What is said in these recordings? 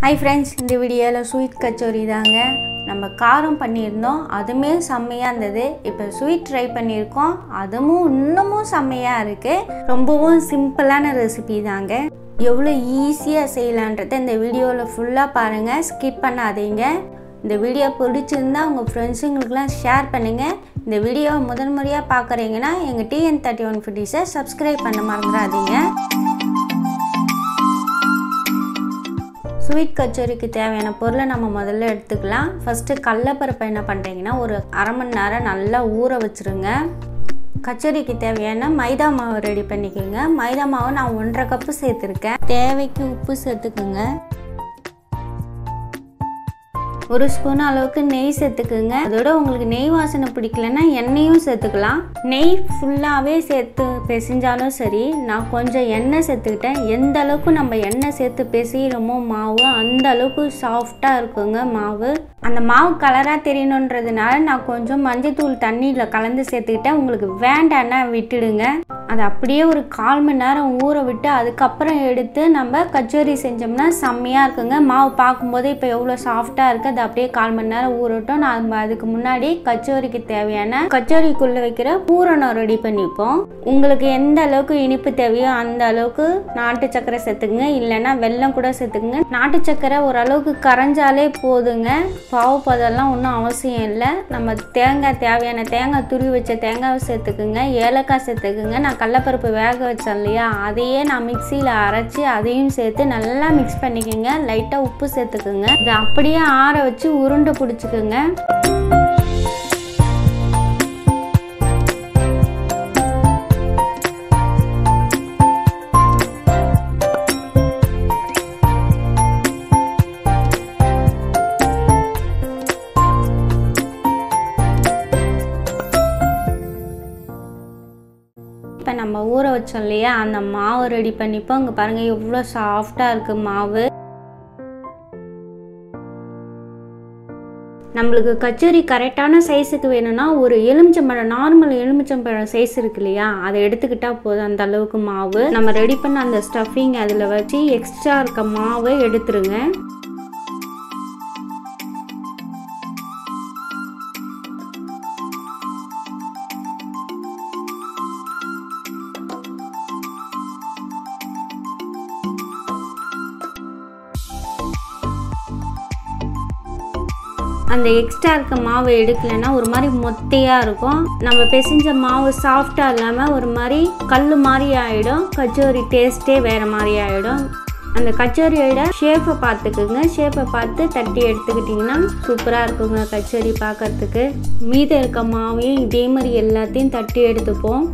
hi friends இந்த வீடியோவில் sweet kachori தாங்க நம்ம காரம் பண்ணியிருந்தோம் அதுவுமே செம்மையாக இருந்தது இப்போ ஸ்வீட் ட்ரை பண்ணியிருக்கோம் அதுவும் இன்னமும் செம்மையாக இருக்குது ரொம்பவும் சிம்பிளான ரெசிபி தாங்க எவ்வளோ ஈஸியாக செய்யலான்றதை இந்த வீடியோவில் ஃபுல்லாக பாருங்கள் ஸ்கிப் பண்ணாதீங்க இந்த வீடியோ பிடிச்சிருந்தா உங்கள் ஃப்ரெண்ட்ஸுங்களுக்குலாம் ஷேர் பண்ணுங்கள் இந்த வீடியோவை முதன் முறையாக பார்க்குறீங்கன்னா எங்கள் டிஎன் தேர்ட்டி ஒன் ஃபிஃப்டிஸை சப்ஸ்கிரைப் பண்ண மறந்துடாதீங்க ஸ்வீட் கச்சோரிக்கு தேவையான பொருளை நம்ம முதல்ல எடுத்துக்கலாம் ஃபஸ்ட்டு கடலப்பருப்பை என்ன பண்ணுறீங்கன்னா ஒரு அரை மணி நேரம் நல்லா ஊற வச்சுருங்க கச்சோரிக்கு தேவையான மைதா மாவு ரெடி பண்ணிக்கோங்க மைதா மாவு நான் ஒன்றரை கப்பு சேர்த்துருக்கேன் தேவைக்கு உப்பு சேர்த்துக்குங்க ஒரு ஸ்பூன் அளவுக்கு நெய் சேர்த்துக்குங்க அதோட உங்களுக்கு நெய் வாசனை பிடிக்கலன்னா எண்ணெயும் சேர்த்துக்கலாம் நெய் ஃபுல்லாகவே சேர்த்து பிசைஞ்சாலும் சரி நான் கொஞ்சம் எண்ணெய் சேர்த்துக்கிட்டேன் எந்த அளவுக்கு நம்ம எண்ணெய் சேர்த்து பிசைகிறோமோ மாவு அந்த அளவுக்கு சாஃப்டாக இருக்குங்க மாவு அந்த மாவு கலராக தெரியணுன்றதுனால நான் கொஞ்சம் மஞ்சத்தூள் தண்ணியில் கலந்து சேர்த்துக்கிட்டேன் உங்களுக்கு வேண்டான்னா விட்டுடுங்க அது அப்படியே ஒரு கால் மணி நேரம் ஊற விட்டு அதுக்கப்புறம் எடுத்து நம்ம கச்சோரி செஞ்சோம்னா செம்மையாக இருக்குங்க மாவு பார்க்கும்போது இப்போ எவ்வளோ சாஃப்டாக இருக்குது அது அப்படியே கால் மணி நேரம் ஊறட்டும் நம்ம அதுக்கு முன்னாடி கச்சோரிக்கு தேவையான கச்சோரிக்குள்ளே வைக்கிற பூரணம் ரெடி பண்ணிப்போம் உங்களுக்கு எந்த அளவுக்கு இனிப்பு தேவையோ அந்த அளவுக்கு நாட்டு சக்கரை சேர்த்துக்குங்க இல்லைன்னா வெல்லம் கூட சேர்த்துக்குங்க நாட்டு சக்கரை ஓரளவுக்கு கரைஞ்சாலே போதுங்க பாவு பதெல்லாம் ஒன்றும் அவசியம் இல்லை நம்ம தேங்காய் தேவையான தேங்காய் துருவி வச்ச தேங்காவை சேர்த்துக்குங்க ஏலக்காய் சேர்த்துக்குங்க நான் கடலப்பருப்பு வேக வச்சேன் இல்லையா அதையே நான் மிக்சியில் அரைச்சி அதையும் சேர்த்து நல்லா மிக்ஸ் பண்ணிக்கோங்க லைட்டாக உப்பு சேர்த்துக்குங்க இதை அப்படியே ஆற வச்சு உருண்டை பிடிச்சிக்குங்க இப்போ நம்ம ஊற வச்சோம் இல்லையா அந்த மாவு ரெடி பண்ணிப்போம் இங்கே பாருங்கள் எவ்வளோ சாஃப்டாக இருக்குது மாவு நம்மளுக்கு கச்சோரி கரெக்டான சைஸுக்கு வேணும்னா ஒரு எலுமிச்சம்பழம் நார்மல் எலுமிச்சம்பழம் சைஸ் இருக்கு இல்லையா அதை எடுத்துக்கிட்டால் போதும் அந்த அளவுக்கு மாவு நம்ம ரெடி பண்ண அந்த ஸ்டஃபிங் அதில் வச்சு எக்ஸ்ட்ரா இருக்க மாவை எடுத்துருங்க அந்த எக்ஸ்ட்ரா இருக்க மாவு எடுக்கலைன்னா ஒரு மாதிரி மொத்தையாக இருக்கும் நம்ம பிசைஞ்ச மாவு சாஃப்டாக இல்லாமல் ஒரு மாதிரி கல் மாதிரி ஆகிடும் கச்சோரி டேஸ்ட்டே வேறு மாதிரி ஆகிடும் அந்த கச்சோரியோட ஷேப்பை பார்த்துக்குங்க ஷேப்பை பார்த்து தட்டி எடுத்துக்கிட்டிங்கன்னா சூப்பராக இருக்குங்க கச்சோரி பார்க்கறதுக்கு மீதம் இருக்க மாவையும் இதே மாதிரி எல்லாத்தையும் தட்டி எடுத்துப்போம்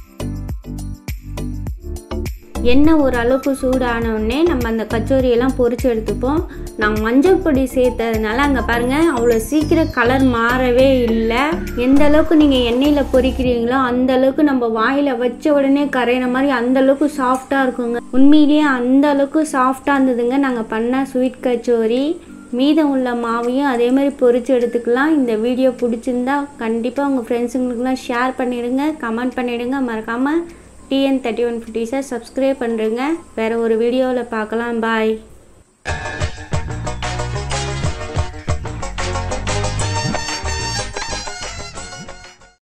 எண்ணெய் ஒரு அளவுக்கு சூடானவுடனே நம்ம அந்த கச்சோரியெல்லாம் பொரிச்சு எடுத்துப்போம் நான் மஞ்சள் பொடி சேர்த்ததுனால அங்கே பாருங்கள் அவ்வளோ சீக்கிரம் கலர் மாறவே இல்லை எந்த அளவுக்கு நீங்கள் எண்ணெயில் பொரிக்கிறீங்களோ அந்த அளவுக்கு நம்ம வாயில் வச்ச உடனே கரையிற மாதிரி அந்த அளவுக்கு சாஃப்டாக இருக்குங்க உண்மையிலேயே அந்த அளவுக்கு சாஃப்டாக இருந்ததுங்க நாங்கள் பண்ண ஸ்வீட் கச்சோரி மீதம் உள்ள மாவையும் அதே மாதிரி பொரித்து எடுத்துக்கலாம் இந்த வீடியோ பிடிச்சிருந்தா கண்டிப்பாக உங்கள் ஃப்ரெண்ட்ஸுங்களுக்குலாம் ஷேர் பண்ணிவிடுங்க கமெண்ட் பண்ணிவிடுங்க மறக்காமல் டிஎன் தேர்ட்டி ஒன் ஃபிஃப்டிஸை சப்ஸ்கிரைப் பண்ணுறேங்க வேறு ஒரு வீடியோவில் பார்க்கலாம் பாய்